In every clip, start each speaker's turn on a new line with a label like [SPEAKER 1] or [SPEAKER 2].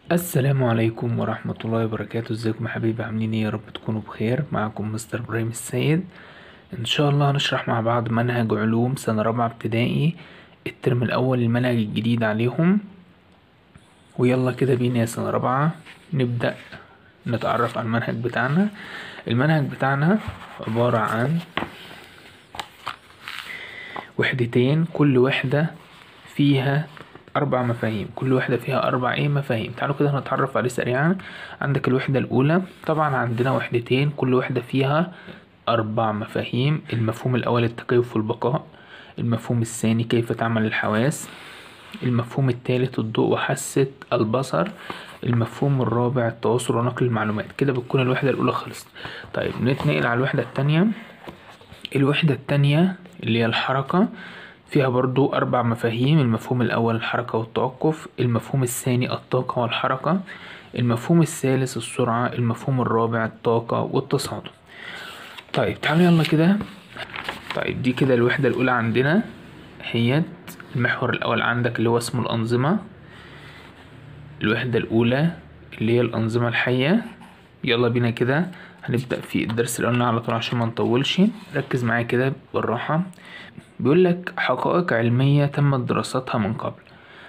[SPEAKER 1] السلام عليكم ورحمة الله وبركاته ازيكم يا حبايبي عاملين ايه يا رب تكونوا بخير معكم مستر ابراهيم السيد ان شاء الله هنشرح مع بعض منهج علوم سنة رابعة ابتدائي الترم الاول المنهج الجديد عليهم ويلا كده بينا يا سنة رابعة نبدأ نتعرف على المنهج بتاعنا المنهج بتاعنا عبارة عن وحدتين كل وحدة فيها أربع مفاهيم كل وحدة فيها أربع إيه مفاهيم تعالوا كده نتعرف عليه سريعا عندك الوحدة الأولى طبعا عندنا وحدتين كل وحدة فيها أربع مفاهيم المفهوم الأول التكيف والبقاء المفهوم الثاني كيف تعمل الحواس المفهوم الثالث الضوء وحاسة البصر المفهوم الرابع التواصل ونقل المعلومات كده بتكون الوحدة الأولى خلصت طيب نتنقل على الوحدة التانية الوحدة التانية اللي هي الحركة فيها برضو أربع مفاهيم المفهوم الأول الحركة والتوقف المفهوم الثاني الطاقة والحركة المفهوم الثالث السرعة المفهوم الرابع الطاقة والتصادم طيب تعالوا يلا كده طيب دي كده الوحدة الأولى عندنا هي المحور الأول عندك اللي هو اسمه الأنظمة الوحدة الأولى اللي هي الأنظمة الحية يلا بينا كده هنبدأ في الدرس الأول على طول عشان ما نطولش ركز معايا كده بالراحة بيقول لك حقائق علمية تمت دراستها من قبل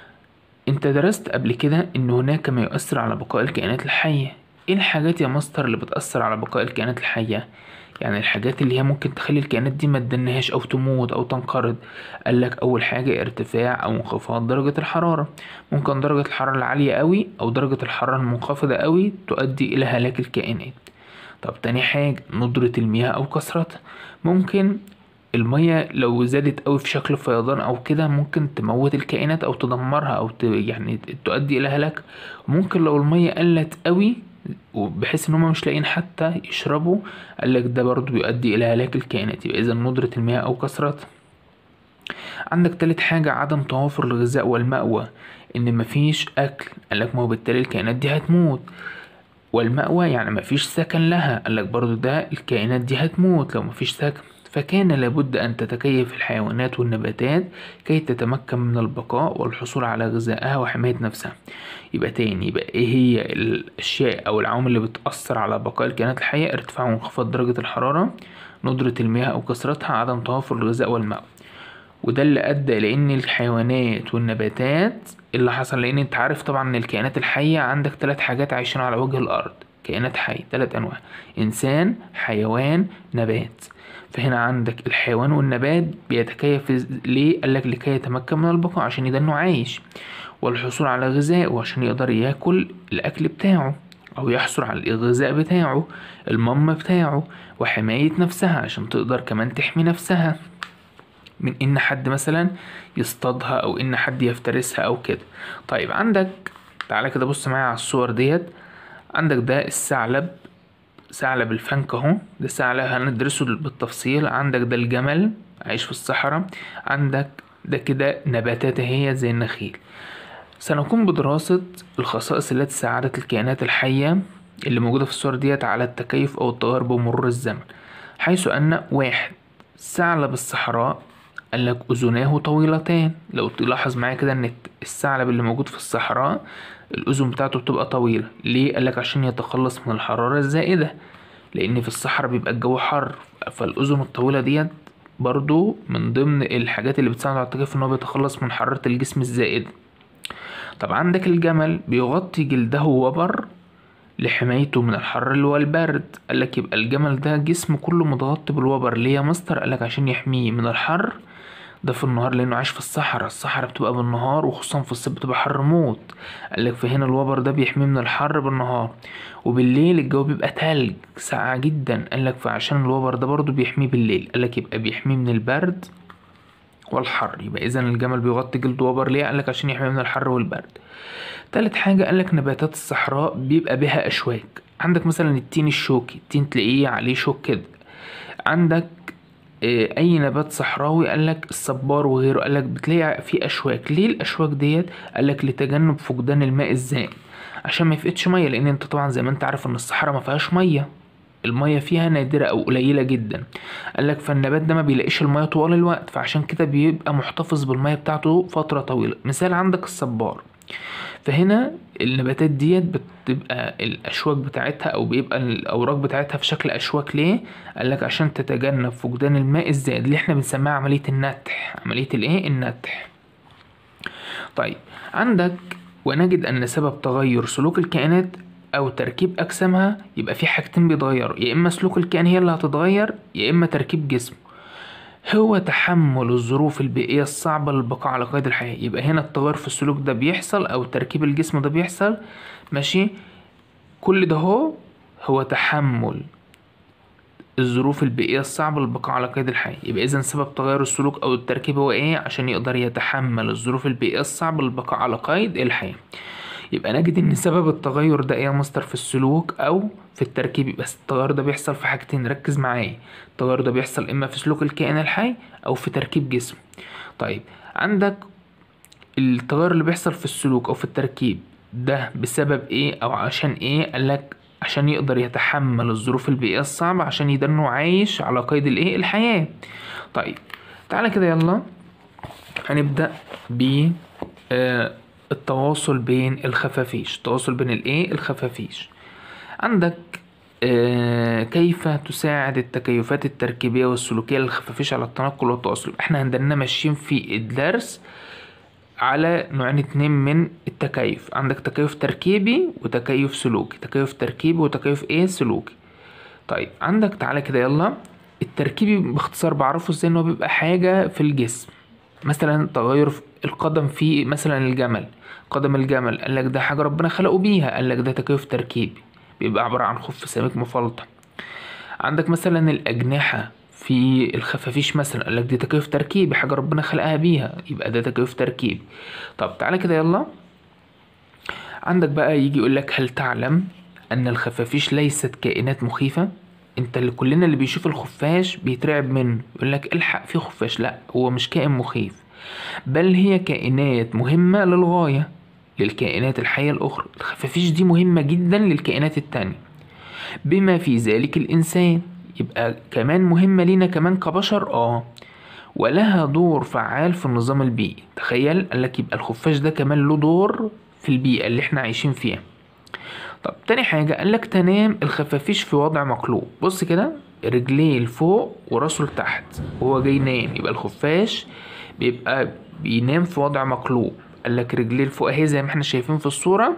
[SPEAKER 1] انت درست قبل كده ان هناك ما يؤثر على بقاء الكائنات الحية ايه الحاجات يا مستر اللي بتأثر على بقاء الكائنات الحية يعني الحاجات اللي هي ممكن تخلي الكائنات دي ما تدنهاش او تموت او تنقرض قالك اول حاجة ارتفاع او انخفاض درجة الحرارة ممكن درجة الحرارة العالية قوي او درجة الحرارة المنخفضة قوي تؤدي الى هلاك الكائنات طب تاني حاجة ندرة المياه او كثرتها ممكن المية لو زادت قوي في شكل فيضان او كده ممكن تموت الكائنات او تدمرها او ت... يعني تؤدي الى هلاك ممكن لو المية قلت قوي بحيث ان هم مش لاقيين حتى يشربوا قالك ده برضو بيؤدي الى هلاك الكائنات يبقى اذا ندرة المياه او كثرتها عندك تالت حاجة عدم توافر الغذاء والمأوى ان مفيش اكل قالك ما هو بالتالي الكائنات دي هتموت والمأوى يعني مفيش سكن لها قالك برضو ده الكائنات دي هتموت لو مفيش سكن فكان لابد أن تتكيف الحيوانات والنباتات كي تتمكن من البقاء والحصول على غذائها وحماية نفسها يبقى تاني يبقى ايه هي الأشياء أو العوامل اللي بتأثر على بقاء الكائنات الحية ارتفاع وانخفاض درجة الحرارة ندرة المياه أو كثرتها عدم توافر الغذاء والماء وده اللي أدى إلى إن الحيوانات والنباتات اللي حصل لأن أنت عارف طبعا إن الكائنات الحية عندك تلات حاجات عايشين على وجه الأرض كائنات حية تلات أنواع إنسان حيوان نبات فهنا عندك الحيوان والنبات بيتكيف ليه قالك لكي يتمكن من البقاء عشان يدنه عايش والحصول على غذائه عشان يقدر ياكل الأكل بتاعه أو يحصل على الغذاء بتاعه المام بتاعه وحماية نفسها عشان تقدر كمان تحمي نفسها من إن حد مثلا يصطادها أو إن حد يفترسها أو كده طيب عندك تعالى كده بص معايا على الصور ديت عندك ده الثعلب ثعلب الفنك اهو ده ثعلب هندرسه بالتفصيل عندك ده الجمل عايش في الصحراء عندك ده كده نباتات اهي زي النخيل سنقوم بدراسة الخصائص التي ساعدت الكائنات الحية اللي موجودة في الصور ديت على التكيف أو التغير بمرور الزمن حيث أن واحد ثعلب الصحراء قالك أذناه طويلتان لو تلاحظ معايا كده إن الثعلب اللي موجود في الصحراء الأذن بتاعته بتبقى طويلة ليه؟ قالك عشان يتخلص من الحرارة الزائدة لأن في الصحراء بيبقى الجو حر فالأذن الطويلة ديت برضو من ضمن الحاجات اللي بتساعد على التكيف إن هو بيتخلص من حرارة الجسم الزائدة طب عندك الجمل بيغطي جلده وبر لحمايته من الحر والبرد قالك يبقى الجمل ده جسم كله متغطي بالوبر ليه يا مستر قالك عشان يحميه من الحر ده في النهار لانه عايش في الصحراء الصحراء بتبقى بالنهار وخصوصا في الصيف بتبقى حر موت قالك فهنا الوبر ده بيحميه من الحر بالنهار وبالليل الجو بيبقى تلج ساقع جدا قالك فعشان الوبر ده برضو بيحميه بالليل قالك يبقى بيحميه من البرد والحر يبقى اذا الجمل بيغطي جلده وبر ليه قالك عشان يحميه من الحر والبرد تالت حاجة قالك نباتات الصحراء بيبقى بها أشواك عندك مثلا التين الشوكي التين تلاقيه عليه شوك كده عندك اي نبات صحراوي قالك الصبار وغيره قالك بتلاقي فيه اشواك ليه الاشواك ديت قالك لتجنب فقدان الماء الزائد عشان ما يفقدش ميه لان انت طبعا زي ما انت عارف ان الصحراء ما فيهاش ميه المية فيها نادرة أو قليلة جدا قالك فالنبات ده ما بيلاقيش المية طوال الوقت فعشان كده بيبقى محتفظ بالمية بتاعته فترة طويلة مثال عندك الصبار فهنا النباتات ديت بتبقى الاشواك بتاعتها او بيبقى الاوراق بتاعتها في شكل اشواك ليه قال لك عشان تتجنب فقدان الماء الزائد اللي احنا بنسميها عمليه النتح عمليه الايه النتح طيب عندك ونجد ان سبب تغير سلوك الكائنات او تركيب اجسامها يبقى في حاجتين بيتغيروا يا اما سلوك الكائن هي اللي هتتغير يا اما تركيب جسمه هو تحمل الظروف البيئية الصعبة للبقاء على قيد الحياة يبقى هنا التغير في السلوك ده بيحصل أو تركيب الجسم ده بيحصل ماشي كل ده هو هو تحمل الظروف البيئية الصعبة للبقاء على قيد الحياة يبقى إذا سبب تغير السلوك أو التركيب هو إيه عشان يقدر يتحمل الظروف البيئية الصعبة للبقاء على قيد الحياة يبقى نجد ان سبب التغير ده ايه يا مستر في السلوك او في التركيب بس التغير ده بيحصل في حاجتين ركز معايا التغير ده بيحصل اما في سلوك الكائن الحي او في تركيب جسمه طيب عندك التغير اللي بيحصل في السلوك او في التركيب ده بسبب ايه او عشان ايه قالك عشان يقدر يتحمل الظروف البيئية الصعبة عشان يقدر انه عايش على قيد الايه الحياة طيب تعالى كده يلا هنبدأ ب آه التواصل بين الخفافيش التواصل بين الايه الخفافيش عندك آه كيف تساعد التكيفات التركيبية والسلوكية للخفافيش على التنقل والتواصل احنا عندنا ماشيين في الدرس على نوعين اتنين من التكيف عندك تكيف تركيبي وتكيف سلوكي تكيف تركيبي وتكيف ايه سلوكي طيب عندك تعالى كده يلا التركيبي باختصار بعرفه ازاي ان هو بيبقى حاجة في الجسم مثلا تغير في القدم في مثلا الجمل قدم الجمل قال لك ده حاجة ربنا خلقه بيها قال لك ده تكيف تركيبي بيبقى عبارة عن خف سميك مفلطة عندك مثلا الأجنحة في الخفافيش مثلا قال لك دي تكيف تركيبي حاجة ربنا خلقها بيها يبقى ده تكيف تركيبي طب تعالى كده يلا عندك بقى يجي يقول لك هل تعلم أن الخفافيش ليست كائنات مخيفة انت اللي كلنا اللي بيشوف الخفاش بيترعب منه يقول لك الحق في خفاش لا هو مش كائن مخيف بل هي كائنات مهمة للغاية للكائنات الحية الأخرى الخفافيش دي مهمة جدا للكائنات التانية بما في ذلك الإنسان يبقى كمان مهمة لينا كمان كبشر اه ولها دور فعال في النظام البيئي تخيل قالك يبقى الخفاش ده كمان له دور في البيئة اللي احنا عايشين فيها طب تاني حاجة قالك تنام الخفافيش في وضع مقلوب بص كده رجليه لفوق وراسه لتحت وهو جاي ينام يبقى الخفاش بيبقى بينام في وضع مقلوب قالك رجليه لفوق اهي زي ما احنا شايفين في الصورة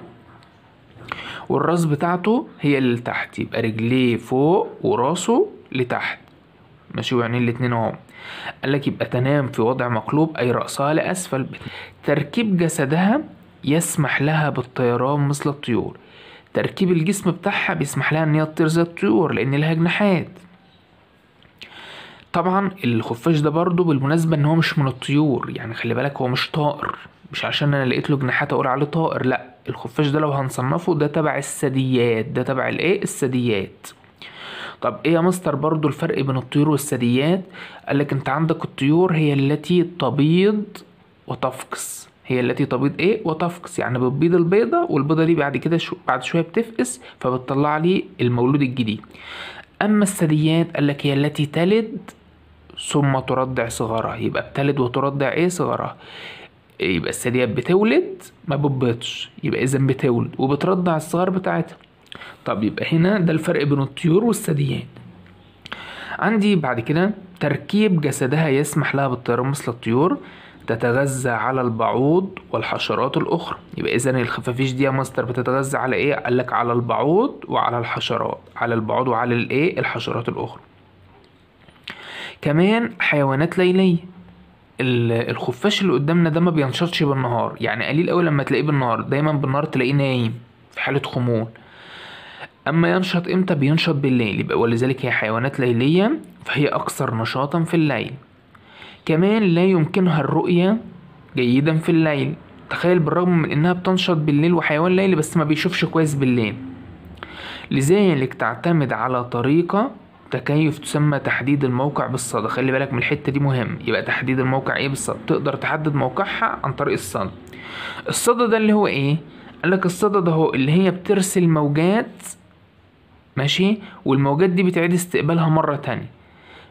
[SPEAKER 1] والراس بتاعته هي اللي لتحت يبقى رجليه فوق وراسه لتحت ماشي وعينين الاتنين اهو قالك يبقى تنام في وضع مقلوب اي رأسها لأسفل تركيب جسدها يسمح لها بالطيران مثل الطيور تركيب الجسم بتاعها بيسمح لها ان هي تطير زي الطيور لان لها جناحات طبعا الخفاش ده برضو بالمناسبة ان هو مش من الطيور يعني خلي بالك هو مش طائر مش عشان انا لقيت له جناحات اقول عليه طائر لا الخفاش ده لو هنصنفه ده تبع الثدييات ده تبع الايه الثدييات طب ايه يا مستر برضو الفرق بين الطيور والثدييات قالك انت عندك الطيور هي التي تبيض وتفقس هي التي تبيض ايه وتفقس يعني بتبيض البيضة والبيضة دي بعد كده شو بعد شوية بتفقس فبتطلع لي المولود الجديد اما الثدييات قالك هي التي تلد ثم ترضع صغارها يبقى بتلد وترضع ايه صغارها يبقى الثدييات بتولد ما بتبيضش يبقى اذا بتولد وبترضع الصغار بتاعتها طب يبقى هنا ده الفرق بين الطيور والثدييات عندي بعد كده تركيب جسدها يسمح لها بالطيران مثل الطيور تتغذى على البعوض والحشرات الأخرى يبقى إذا الخفافيش دي يا ماستر بتتغذى على إيه؟ قالك على البعوض وعلى الحشرات على البعوض وعلى الإيه؟ الحشرات الأخرى كمان حيوانات ليلية الخفاش اللي قدامنا ده ما بينشطش بالنهار يعني قليل قوي لما تلاقيه بالنهار دايما بالنهار تلاقيه نايم في حالة خمول اما ينشط امتى بينشط بالليل يبقى ولذلك هي حيوانات ليلية فهي اكثر نشاطا في الليل كمان لا يمكنها الرؤية جيدا في الليل تخيل بالرغم من انها بتنشط بالليل وحيوان ليلي بس ما بيشوفش كويس بالليل لذلك تعتمد على طريقة تكيف تسمى تحديد الموقع بالصدى خلي بالك من الحتة دي مهم يبقى تحديد الموقع ايه بالصدى تقدر تحدد موقعها عن طريق الصدى الصدى ده اللي هو ايه قالك الصدى ده هو اللي هي بترسل موجات ماشي والموجات دي بتعيد استقبالها مرة تانية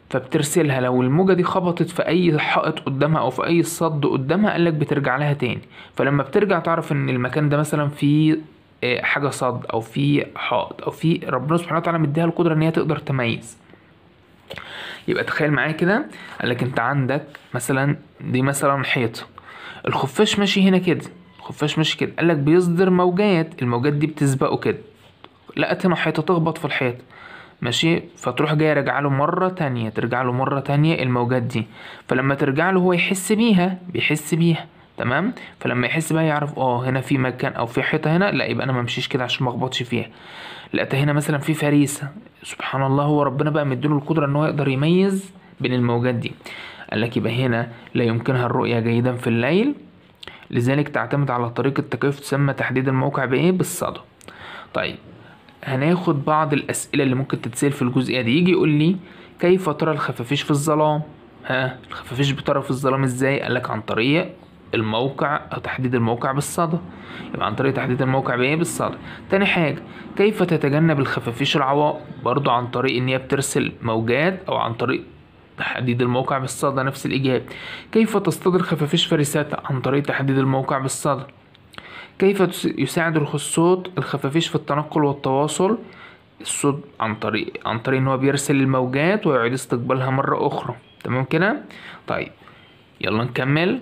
[SPEAKER 1] فبترسلها لو الموجة دي خبطت في أي حائط قدامها أو في أي صد قدامها قالك بترجع لها تاني فلما بترجع تعرف إن المكان ده مثلا فيه آه، حاجة صد أو فيه حائط أو فيه ربنا سبحانه وتعالى مديها القدرة إن هي تقدر تميز يبقى تخيل معايا كده قالك أنت عندك مثلا دي مثلا حيطة الخفاش ماشي هنا كده الخفاش ماشي كده قالك بيصدر موجات الموجات دي بتسبقه كده لقت هنا حيطة تخبط في الحيط ماشي فتروح جاي راجعه له مرة تانية ترجع له مرة تانية الموجات دي فلما ترجع له هو يحس بيها بيحس بيها تمام فلما يحس بيها يعرف اه هنا في مكان او في حيطة هنا لا يبقى انا ما امشيش كده عشان ما اخبطش فيها لقيت هنا مثلا في فريسة سبحان الله هو ربنا بقى مديله القدرة ان هو يقدر يميز بين الموجات دي قال لك يبقى هنا لا يمكنها الرؤية جيدا في الليل لذلك تعتمد على طريقة تكيف تسمى تحديد الموقع بإيه بالصدى طيب هناخد بعض الأسئلة اللي ممكن تتسأل في الجزئية دي يجي يقول لي كيف ترى الخفافيش في الظلام ها الخفافيش بترى في الظلام ازاي قالك عن طريق الموقع او تحديد الموقع بالصدى يبقى عن طريق تحديد الموقع بايه بالصدى تاني حاجة كيف تتجنب الخفافيش العوائق برضو عن طريق ان هي بترسل موجات او عن طريق تحديد الموقع بالصدى نفس الإجابة كيف تصطاد الخفافيش فريسات عن طريق تحديد الموقع بالصدى كيف يساعد الصوت الخفافيش في التنقل والتواصل الصوت عن طريق عن طريق ان هو بيرسل الموجات ويعيد استقبالها مرة اخرى تمام كده طيب يلا نكمل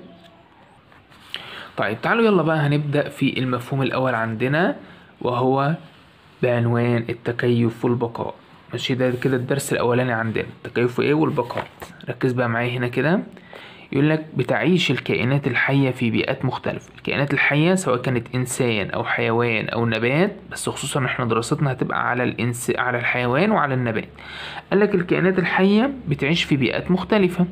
[SPEAKER 1] طيب تعالوا يلا بقى هنبدأ في المفهوم الأول عندنا وهو بعنوان التكيف والبقاء ماشي ده كده الدرس الأولاني عندنا التكيف ايه والبقاء ركز بقى معايا هنا كده يقول لك بتعيش الكائنات الحية في بيئات مختلفة الكائنات الحية سواء كانت إنسان أو حيوان أو نبات بس خصوصا إحنا دراستنا هتبقى على الإنس على الحيوان وعلى النبات قال لك الكائنات الحية بتعيش في بيئات مختلفة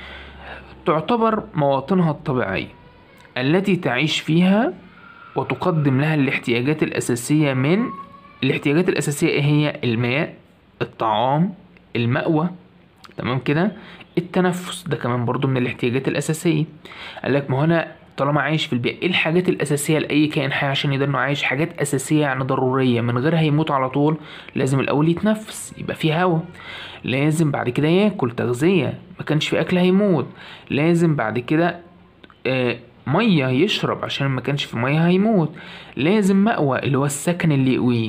[SPEAKER 1] تعتبر مواطنها الطبيعية التي تعيش فيها وتقدم لها الاحتياجات الأساسية من الاحتياجات الأساسية إيه هي الماء الطعام المأوى تمام كده التنفس ده كمان برضو من الاحتياجات الأساسية قال لك ما هنا طالما عايش في البيئة ايه الحاجات الأساسية لأي كائن حي عشان يقدر انه عايش حاجات أساسية يعني ضرورية من غيرها يموت على طول لازم الأول يتنفس يبقى فيه هوا لازم بعد كده ياكل تغذية ما كانش في أكل هيموت لازم بعد كده آه مية يشرب عشان ما كانش في مية هيموت لازم مأوى اللي هو السكن اللي يقويه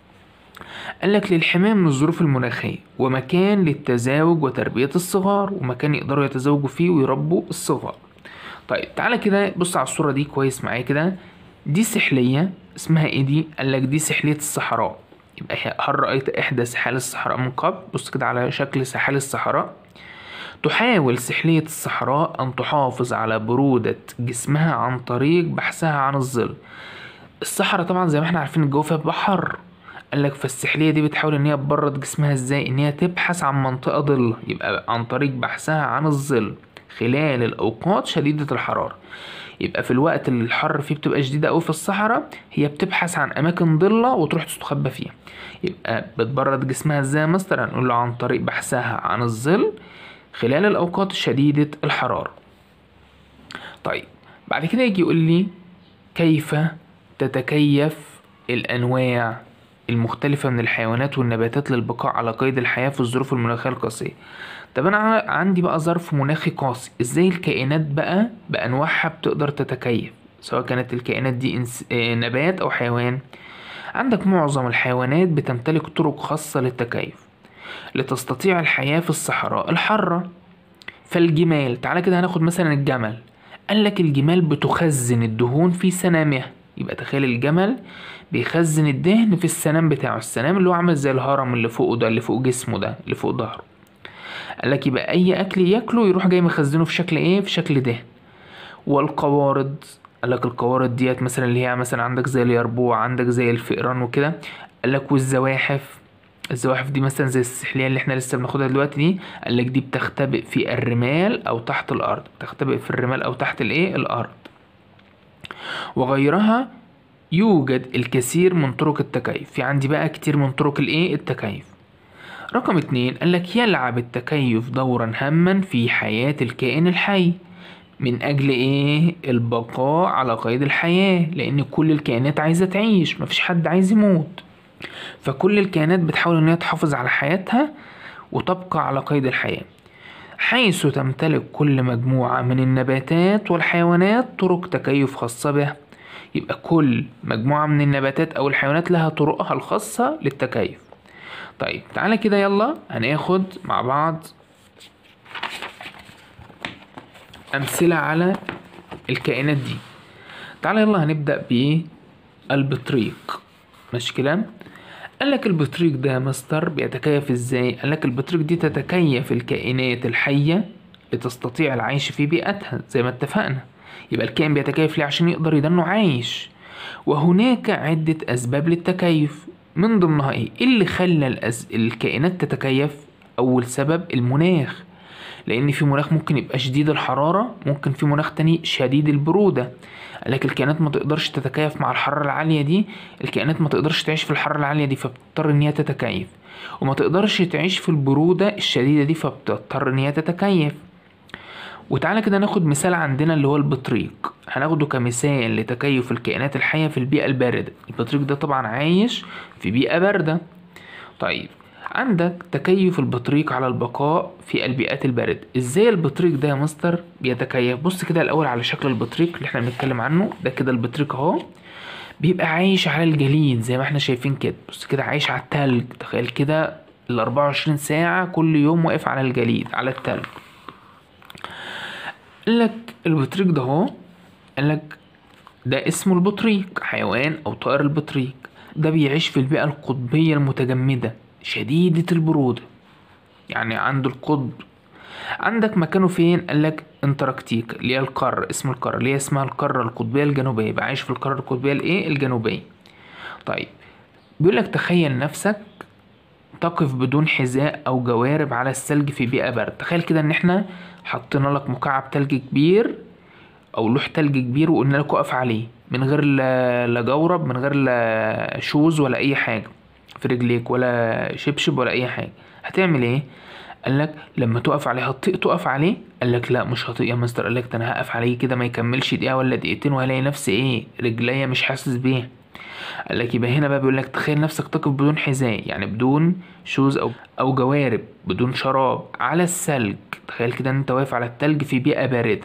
[SPEAKER 1] قال لك للحماية من الظروف المناخية ومكان للتزاوج وتربية الصغار ومكان يقدروا يتزوجوا فيه ويربوا الصغار طيب تعالى كده بص على الصورة دي كويس معايا كده دي سحلية اسمها ايه دي قال لك دي سحلية الصحراء يبقى هل رأيت إحدى سحال الصحراء من قبل بص كده على شكل سحال الصحراء تحاول سحلية الصحراء أن تحافظ على برودة جسمها عن طريق بحثها عن الظل الصحراء طبعا زي ما احنا عارفين الجو فيها بيبقى حر قال لك فالسحلية دي بتحاول ان هي تبرد جسمها ازاي ان هي تبحث عن منطقة ظل يبقى عن طريق بحثها عن الظل خلال الاوقات شديدة الحرارة يبقى في الوقت اللي الحر فيه بتبقى شديدة أوي في الصحراء هي بتبحث عن أماكن ضلة وتروح تستخبى فيها يبقى بتبرد جسمها ازاي مثلا نقول له عن طريق بحثها عن الظل خلال الأوقات شديدة الحرارة طيب بعد كده يجي يقول لي كيف تتكيف الأنواع المختلفة من الحيوانات والنباتات للبقاء على قيد الحياة في الظروف المناخية القاسية طب أنا عندي بقى ظرف مناخي قاسي إزاي الكائنات بقى بأنواعها بتقدر تتكيف سواء كانت الكائنات دي إنس... آه، نبات أو حيوان عندك معظم الحيوانات بتمتلك طرق خاصة للتكيف لتستطيع الحياة في الصحراء الحارة فالجمال تعالى كده هناخد مثلا الجمل قال لك الجمال بتخزن الدهون في سنامها يبقى تخيل الجمل بيخزن الدهن في السنام بتاعه السنام اللي هو عامل زي الهرم اللي فوقه ده اللي فوق جسمه ده اللي فوق ظهره قال لك يبقى اي اكل ياكله يروح جاي مخزنه في شكل ايه في شكل دهن والقوارض قال لك القوارض ديت مثلا اللي هي مثلا عندك زي اليربوع عندك زي الفئران وكده قال لك والزواحف الزواحف دي مثلا زي السحلية اللي احنا لسه بناخدها دلوقتي دي قال لك دي بتختبئ في الرمال او تحت الارض بتختبئ في الرمال او تحت الايه الارض وغيرها يوجد الكثير من طرق التكيف في عندي بقى كتير من طرق الايه التكيف رقم اتنين قالك يلعب التكيف دورا هاما في حياة الكائن الحي من أجل إيه؟ البقاء على قيد الحياة لأن كل الكائنات عايزة تعيش مفيش حد عايز يموت فكل الكائنات بتحاول إن هي تحافظ على حياتها وتبقى على قيد الحياة حيث تمتلك كل مجموعة من النباتات والحيوانات طرق تكيف خاصة بها يبقى كل مجموعة من النباتات أو الحيوانات لها طرقها الخاصة للتكيف طيب تعالى كده يلا هناخد مع بعض أمثلة على الكائنات دي تعالى يلا هنبدأ بالبطريق ماشي كلام قال لك البطريق ده مستر بيتكيف ازاي قال لك البطريق دي تتكيف الكائنات الحية لتستطيع العيش في بيئتها زي ما اتفقنا يبقى الكائن بيتكيف ليه عشان يقدر يدنه عايش وهناك عدة أسباب للتكيف من ضمنها ايه إيه اللي خلى الأز... الكائنات تتكيف أول سبب المناخ لأن في مناخ ممكن يبقى شديد الحرارة ممكن في مناخ تاني شديد البرودة لكن الكائنات ما تقدرش تتكيف مع الحرارة العالية دي الكائنات ما تقدرش تعيش في الحرارة العالية دي فبتضطر ان هي تتكيف وما تقدرش تعيش في البرودة الشديدة دي فبتضطر ان هي تتكيف وتعالى كده ناخد مثال عندنا اللي هو البطريق هناخده كمثال لتكيف الكائنات الحية في البيئة الباردة البطريق ده طبعا عايش في بيئة باردة طيب عندك تكيف البطريق على البقاء في البيئات الباردة ازاي البطريق ده يا مستر بيتكيف بص كده الاول على شكل البطريق اللي احنا بنتكلم عنه ده كده البطريق اهو بيبقى عايش على الجليد زي ما احنا شايفين كده بص كده عايش على التلج تخيل كده ال 24 ساعة كل يوم واقف على الجليد على التلج قالك البطريق ده اهو قالك ده اسمه البطريق حيوان او طائر البطريق ده بيعيش في البيئة القطبية المتجمدة شديدة البرودة يعني عند القطب عندك مكانه فين قالك انتاركتيكا اللي هي القارة اسم القارة اللي هي اسمها القارة القطبية الجنوبية يبقى عايش في القارة القطبية الايه الجنوبية طيب بيقولك تخيل نفسك تقف بدون حذاء او جوارب على الثلج في بيئة برد تخيل كده ان احنا حطينا لك مكعب تلج كبير او لوح تلج كبير وقلنا لك اقف عليه من غير لا لا جورب من غير لا شوز ولا اي حاجه في رجليك ولا شبشب ولا اي حاجه هتعمل ايه قال لك لما تقف عليه هتطيق تقف عليه قال لك لا مش هطيق يا مستر قال لك ده انا هقف عليه كده ما يكملش دقيقه ولا دقيقتين وهلاقي نفسي ايه رجليا مش حاسس بيها قال لك يبقى هنا بقى بيقول لك تخيل نفسك تقف بدون حذاء يعني بدون شوز او او جوارب بدون شراب على الثلج تخيل كده ان انت واقف على التلج في بيئه بارده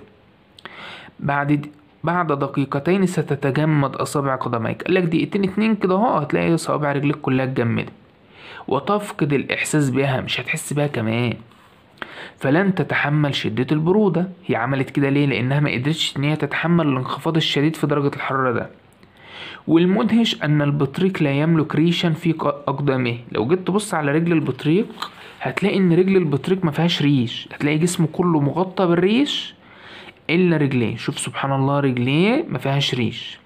[SPEAKER 1] بعد بعد دقيقتين ستتجمد اصابع قدميك قال لك دقيقتين اتنين كده اهو هتلاقي صوابع رجليك كلها اتجمدت وتفقد الاحساس بها مش هتحس بها كمان فلن تتحمل شدة البرودة هي عملت كده ليه لانها ما قدرتش ان هي تتحمل الانخفاض الشديد في درجة الحرارة ده والمدهش ان البطريق لا يملك ريشا في اقدامه لو جيت تبص على رجل البطريق هتلاقي ان رجل البطريق ما فيهاش ريش هتلاقي جسمه كله مغطى بالريش الا رجليه شوف سبحان الله رجليه ما فيهاش ريش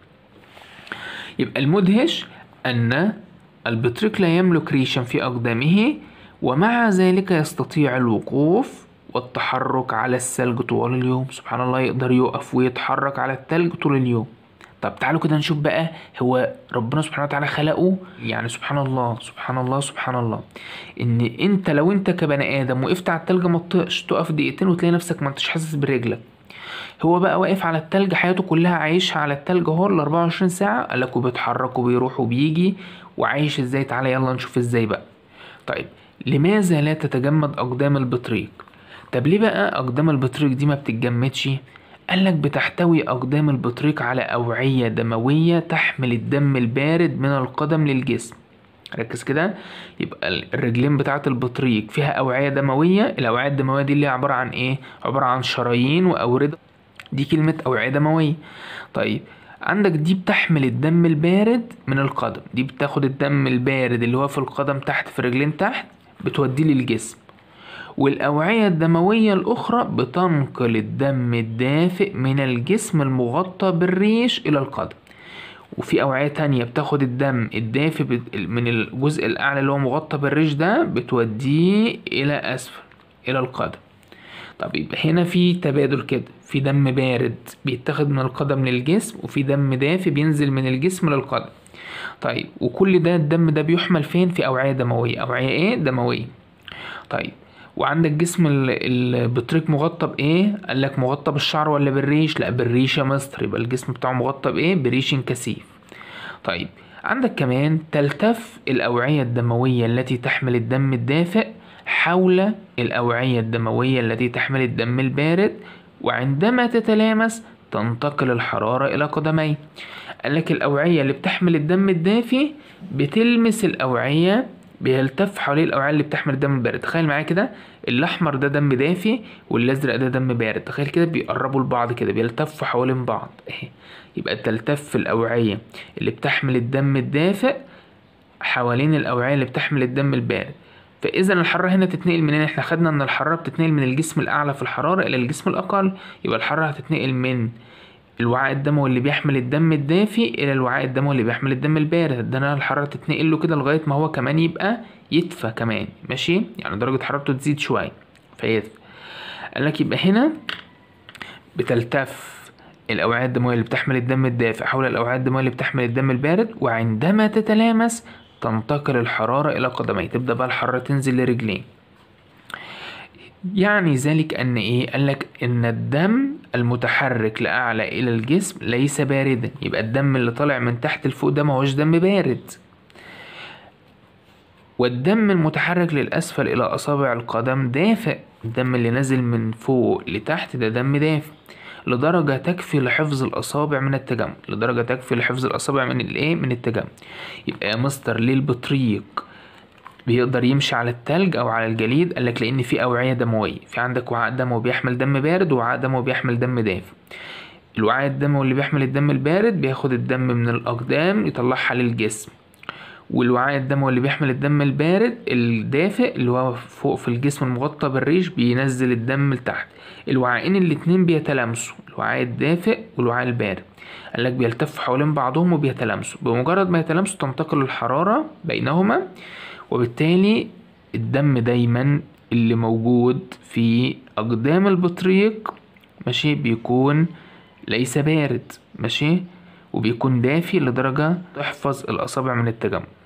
[SPEAKER 1] يبقى المدهش ان البطريق لا يملك ريشا في اقدامه ومع ذلك يستطيع الوقوف والتحرك على الثلج طوال اليوم سبحان الله يقدر يقف ويتحرك على الثلج طول اليوم طب تعالوا كده نشوف بقى هو ربنا سبحانه وتعالى خلقه يعني سبحان الله سبحان الله سبحان الله ان انت لو انت كبني ادم وقفت على التلج ما تطقش تقف دقيقتين وتلاقي نفسك ما انتش حاسس برجلك هو بقى واقف على التلج حياته كلها عايشها على التلج اهو ال 24 ساعة قالك وبيتحرك وبيروح وبيجي وعايش ازاي تعالى يلا نشوف ازاي بقى طيب لماذا لا تتجمد اقدام البطريق طب ليه بقى اقدام البطريق دي ما بتتجمدش قالك بتحتوي أقدام البطريق على أوعية دموية تحمل الدم البارد من القدم للجسم ركز كده يبقى الرجلين بتاعة البطريق فيها أوعية دموية الأوعية الدموية دي اللي هي عبارة عن إيه؟ عبارة عن شرايين وأوردة دي كلمة أوعية دموية طيب عندك دي بتحمل الدم البارد من القدم دي بتاخد الدم البارد اللي هو في القدم تحت في الرجلين تحت بتوديه للجسم والأوعية الدموية الأخرى بتنقل الدم الدافئ من الجسم المغطى بالريش إلى القدم وفي أوعية تانية بتاخد الدم الدافئ من الجزء الأعلى اللي هو مغطى بالريش ده بتوديه إلى أسفل إلى القدم طب يبقى هنا في تبادل كده في دم بارد بيتاخد من القدم للجسم وفي دم دافئ بينزل من الجسم للقدم طيب وكل ده الدم ده بيحمل فين في أوعية دموية أوعية إيه دموية طيب وعندك جسم البطريق مغطى بايه قال لك مغطى بالشعر ولا بالريش لا بالريش يا مستر يبقى الجسم بتاعه مغطى بايه بريش كثيف طيب عندك كمان تلتف الأوعية الدموية التي تحمل الدم الدافئ حول الأوعية الدموية التي تحمل الدم البارد وعندما تتلامس تنتقل الحرارة إلى قدميه قالك الأوعية اللي بتحمل الدم الدافي بتلمس الأوعية بيلتف حوالين الأوعية اللي بتحمل الدم البارد تخيل معايا كده الأحمر ده دم دافي والأزرق ده دم بارد تخيل كده بيقربوا لبعض كده بيلتفوا حوالين بعض اهي يبقى تلتف الأوعية اللي بتحمل الدم الدافئ حوالين الأوعية اللي بتحمل الدم البارد فإذا الحرارة هنا تتنقل منين؟ احنا خدنا إن الحرارة بتتنقل من الجسم الأعلى في الحرارة إلى الجسم الأقل يبقى الحرارة هتتنقل من الوعاء الدموي اللي بيحمل الدم الدافي إلى الوعاء الدموي اللي بيحمل الدم البارد ده الحرارة تتنقل له كده لغاية ما هو كمان يبقى يدفى كمان ماشي؟ يعني درجة حرارته تزيد شوية فيدفى قالك يبقى هنا بتلتف الأوعية الدموية اللي بتحمل الدم الدافئ حول الأوعية الدموية اللي بتحمل الدم البارد وعندما تتلامس تنتقل الحرارة إلى قدميه تبدأ بقى الحرارة تنزل لرجليه يعني ذلك أن إيه؟ قالك إن الدم المتحرك لأعلى إلى الجسم ليس باردا يبقى الدم اللي طالع من تحت لفوق ده ماهوش دم بارد والدم المتحرك للأسفل إلى أصابع القدم دافئ الدم اللي نازل من فوق لتحت ده دم دافئ لدرجة تكفي لحفظ الأصابع من التجمد لدرجة تكفي لحفظ الأصابع من الإيه؟ من التجمد يبقى يا مستر ليه البطريق بيقدر يمشي على التلج أو على الجليد قالك لأن في أوعية دموية في عندك وعاء دموي بيحمل دم بارد ووعاء دموي بيحمل دم دافئ الوعاء الدموي اللي بيحمل الدم البارد بياخد الدم من الأقدام يطلعها للجسم والوعاء الدموي اللي بيحمل الدم البارد الدافئ اللي هو فوق في الجسم المغطى بالريش بينزل الدم لتحت الوعاءين الاتنين بيتلامسوا الوعاء الدافئ والوعاء البارد قالك بيلتفوا حوالين بعضهم وبيتلامسوا بمجرد ما يتلامسوا تنتقل الحرارة بينهما وبالتالي الدم دايما اللي موجود في أقدام البطريق ماشي بيكون ليس بارد ماشي وبيكون دافي لدرجة تحفظ الأصابع من التجمد